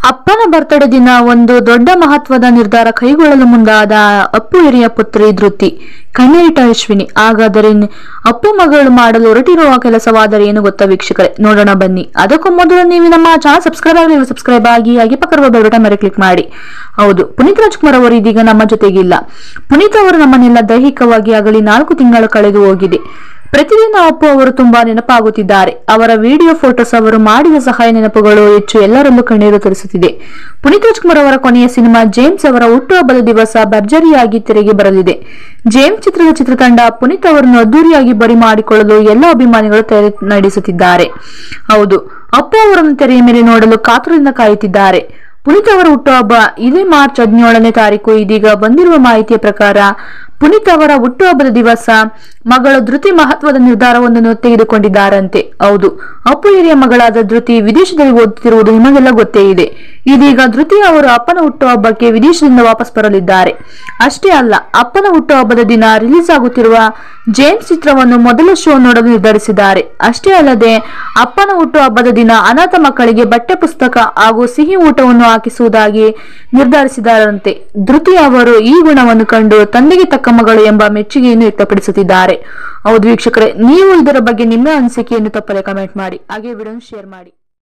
ಅಪ್ಪನ ಬರ್ತಡೇ ದಿನ ಒಂದು ದೊಡ್ಡ ಮಹತ್ವದ ನಿರ್ಧಾರ ಕೈಗೊಳ್ಳಲು ಮುಂದಾದ ಅಪ್ಪು ಹಿರಿಯ ಪುತ್ರಿ ಧೃತಿ ಕಣ್ಣೀರಿಟ ಅಶ್ವಿನಿ ಹಾಗಾದರೆ ನಿ- ಅಪ್ಪು ಮಗಳು ಮಾಡಲು ಹೊರಟಿರುವ ಕೆಲಸವಾದರೆ ಏನು ಗೊತ್ತಾ ವೀಕ್ಷಕರೇ ನೋಡೋಣ ಬನ್ನಿ ಅದಕ್ಕೂ ಮೊದಲು ನೀವು ನಮ್ಮ ಚಾನಲ್ ಸಬ್ಸ್ಕ್ರೈಬ್ ಆಗಲಿಲ್ಲ ಸಬ್ಸ್ಕ್ರೈಬ್ ಆಗಿ ಹಾಗೆ ಪಕ್ಕದ ಬೆಲ್ ಬಟನ್ ಮೇಲೆ ಕ್ಲಿಕ್ ಮಾಡಿ ಹೌದು ಪುನೀತ್ ರಾಜ್ಕುಮಾರ್ ಅವರು ಇದೀಗ ನಮ್ಮ ಜೊತೆಗಿಲ್ಲ ಪುನೀತ್ ಅವರು ನಮ್ಮನ್ನೆಲ್ಲ ದೈಹಿಕವಾಗಿ ಆಗಲಿ ನಾಲ್ಕು ತಿಂಗಳು ಕಳೆದು ಹೋಗಿದೆ ಪ್ರತಿದಿನ ಅಪ್ಪು ಅವರು ತುಂಬಾ ನೆನಪಾಗುತ್ತಿದ್ದಾರೆ ಅವರ ವಿಡಿಯೋ ಫೋಟೋಸ್ ಅವರು ಮಾಡಿದ ಸಹಾಯ ನೆನಪುಗಳು ಹೆಚ್ಚು ಎಲ್ಲರಲ್ಲೂ ಕಣ್ಣೀರು ತರಿಸುತ್ತಿದೆ ಪುನೀತ್ ರಾಜ್ಕುಮಾರ್ ಅವರ ಕೊನೆಯ ಸಿನಿಮಾ ಜೇಮ್ಸ್ ಅವರ ಹುಟ್ಟುಹಬ್ಬದ ದಿವಸ ಭರ್ಜರಿಯಾಗಿ ತೆರೆಗೆ ಬರಲಿದೆ ಜೇಮ್ಸ್ ಚಿತ್ರದ ಚಿತ್ರತಂಡ ಪುನೀತ್ ಅವರನ್ನು ಅದ್ದೂರಿಯಾಗಿ ಬರಿ ಮಾಡಿಕೊಳ್ಳಲು ಎಲ್ಲ ಅಭಿಮಾನಿಗಳು ತಯಾರಿ ನಡೆಸುತ್ತಿದ್ದಾರೆ ಹೌದು ಅಪ್ಪು ಅವರನ್ನು ತೆರೆಯ ಮೇಲೆ ನೋಡಲು ಕಾತುರದಿಂದ ಕಾಯುತ್ತಿದ್ದಾರೆ ಪುನೀತ್ ಅವರ ಹುಟ್ಟುಹಬ್ಬ ಇದೇ ಮಾರ್ಚ್ ಹದಿನೇಳನೇ ತಾರೀಕು ಇದೀಗ ಬಂದಿರುವ ಮಾಹಿತಿಯ ಪ್ರಕಾರ ಪುನೀತ್ ಅವರ ಹುಟ್ಟುಹಬ್ಬದ ದಿವಸ ಮಗಳು ಧೃತಿ ಮಹತ್ವದ ನಿರ್ಧಾರವೊಂದನ್ನು ತೆಗೆದುಕೊಂಡಿದ್ದಾರಂತೆ ಹೌದು ಅಪ್ಪು ಹಿರಿಯ ಮಗಳಾದ ಧೃತಿ ವಿದೇಶದಲ್ಲಿ ಓದುತ್ತಿರುವುದು ನಿಮಗೆಲ್ಲ ಗೊತ್ತೇ ಇದೆ ಇದೀಗ ಧೃತಿ ಅವರು ಅಪ್ಪನ ಹುಟ್ಟುಹಬ್ಬಕ್ಕೆ ವಿದೇಶದಿಂದ ವಾಪಸ್ ಬರಲಿದ್ದಾರೆ ಅಷ್ಟೇ ಅಲ್ಲ ಅಪ್ಪನ ಹುಟ್ಟುಹಬ್ಬದ ದಿನ ರಿಲೀಸ್ ಆಗುತ್ತಿರುವ ಜೇಮ್ಸ್ ಚಿತ್ರವನ್ನು ಮೊದಲ ಶೋ ನೋಡಲು ನಿರ್ಧರಿಸಿದ್ದಾರೆ ಅಷ್ಟೇ ಅಲ್ಲದೆ ಅಪ್ಪನ ಹುಟ್ಟುಹಬ್ಬದ ದಿನ ಅನಾಥ ಮಕ್ಕಳಿಗೆ ಬಟ್ಟೆ ಪುಸ್ತಕ ಹಾಗೂ ಸಿಹಿ ಊಟವನ್ನು ಹಾಕಿಸುವುದಾಗಿ ನಿರ್ಧರಿಸಿದ್ದಾರಂತೆ ಧೃತಿ ಅವರು ಈ ಗುಣವನ್ನು ಕಂಡು ತಂದೆಗೆ ತಕ್ಕ ಮಗಳು ಎಂಬ ಮೆಚ್ಚುಗೆಯನ್ನು ವ್ಯಕ್ತಪಡಿಸುತ್ತಿದ್ದಾರೆ ಹೌದು ವೀಕ್ಷಕರೇ ನೀವು ಇದರ ಬಗ್ಗೆ ನಿಮ್ಮ ಅನಿಸಿಕೆಯನ್ನು ತಪ್ಪದೆ ಕಮೆಂಟ್ ಮಾಡಿ ಹಾಗೆ ವಿಡಿಯೋ ಶೇರ್ ಮಾಡಿ